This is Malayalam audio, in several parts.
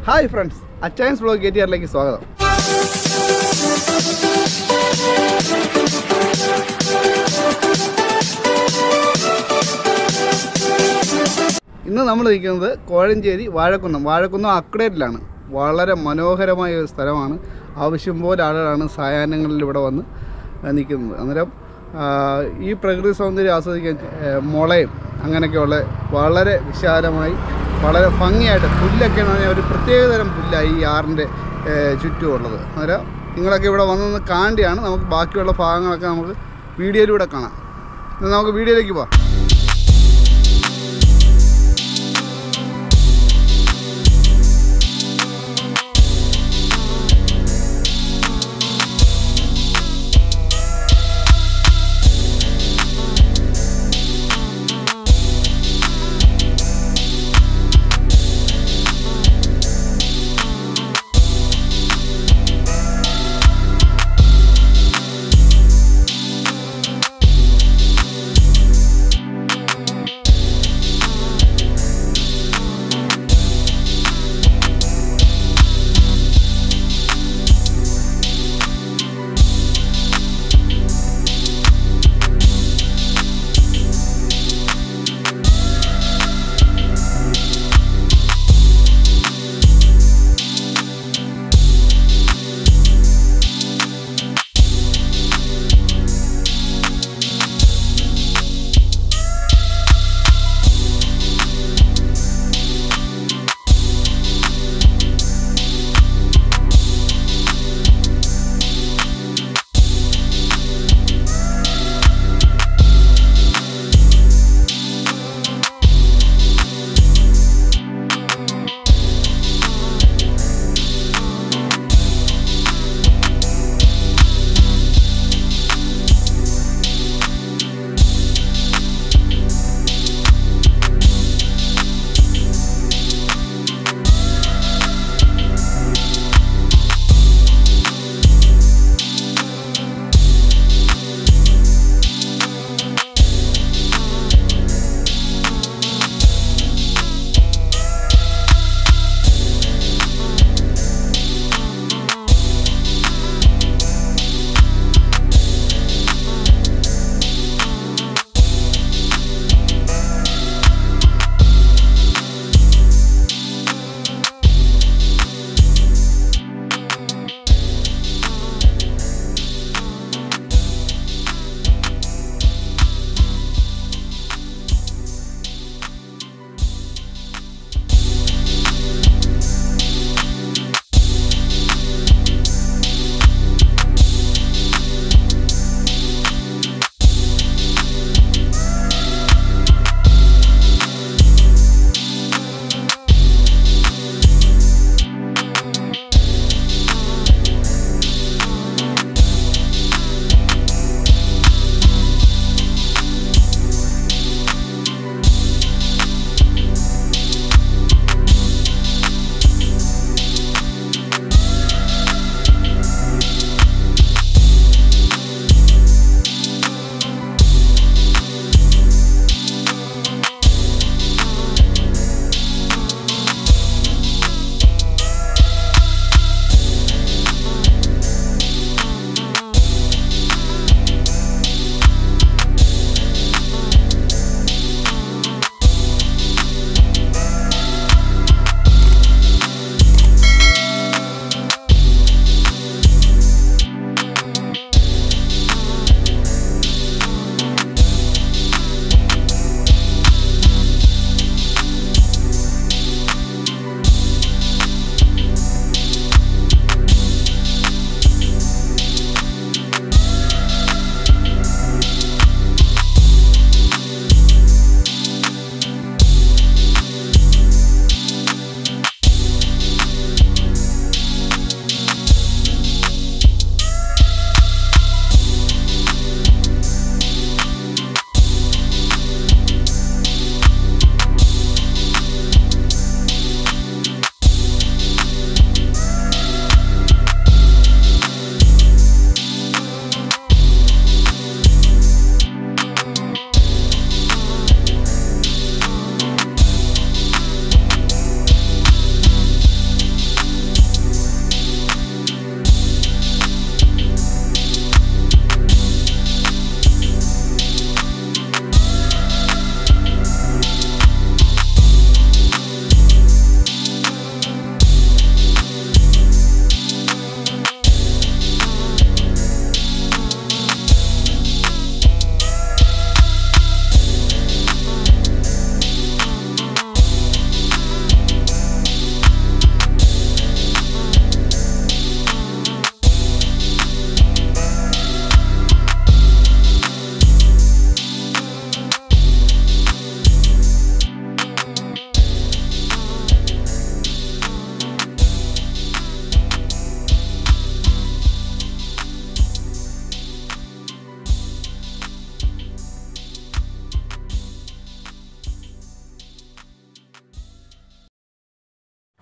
hi friends Achayans blog K T ആറിലേക്ക് സ്വാഗതം ഇന്ന് നമ്മൾ നിൽക്കുന്നത് കോഴഞ്ചേരി വാഴക്കുന്നം വാഴക്കുന്നം അക്രേറ്റിലാണ് വളരെ മനോഹരമായ ഒരു സ്ഥലമാണ് ആവശ്യം പോലെ ആളുകളാണ് സായാഹ്നങ്ങളിൽ ഇവിടെ വന്ന് നിൽക്കുന്നത് അന്നേരം ആ, ഈ പ്രകൃതി സൗന്ദര്യം ആസ്വദിക്കാൻ ഏ, മുളയും അങ്ങനെയൊക്കെയുള്ള വളരെ വിശാലമായി വളരെ ഭംഗിയായിട്ട് പുല്ലൊക്കെ എന്ന് പറഞ്ഞാൽ ഒരു പ്രത്യേകതരം പുല്ലായി ഈ ആറിൻ്റെ ചുറ്റുമുള്ളത് അന്നേരം നിങ്ങളൊക്കെ ഇവിടെ വന്നൊന്ന് കാണ്ടിയാണ് നമുക്ക് ബാക്കിയുള്ള ഭാഗങ്ങളൊക്കെ നമുക്ക് വീഡിയോയിലൂടെ കാണാം എന്നാൽ നമുക്ക് വീഡിയോയിലേക്ക് പോവാം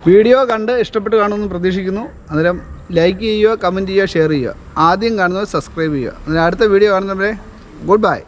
വീഡിയോ കണ്ട് ഇഷ്ടപ്പെട്ട് കാണുമെന്ന് പ്രതീക്ഷിക്കുന്നു അന്നേരം ലൈക്ക് ചെയ്യുക കമൻറ്റ് ചെയ്യുക ഷെയർ ചെയ്യുക ആദ്യം കാണുന്നവർ സബ്സ്ക്രൈബ് ചെയ്യുക അന്നേരം അടുത്ത വീഡിയോ കാണുന്നവരെ ഗുഡ് ബൈ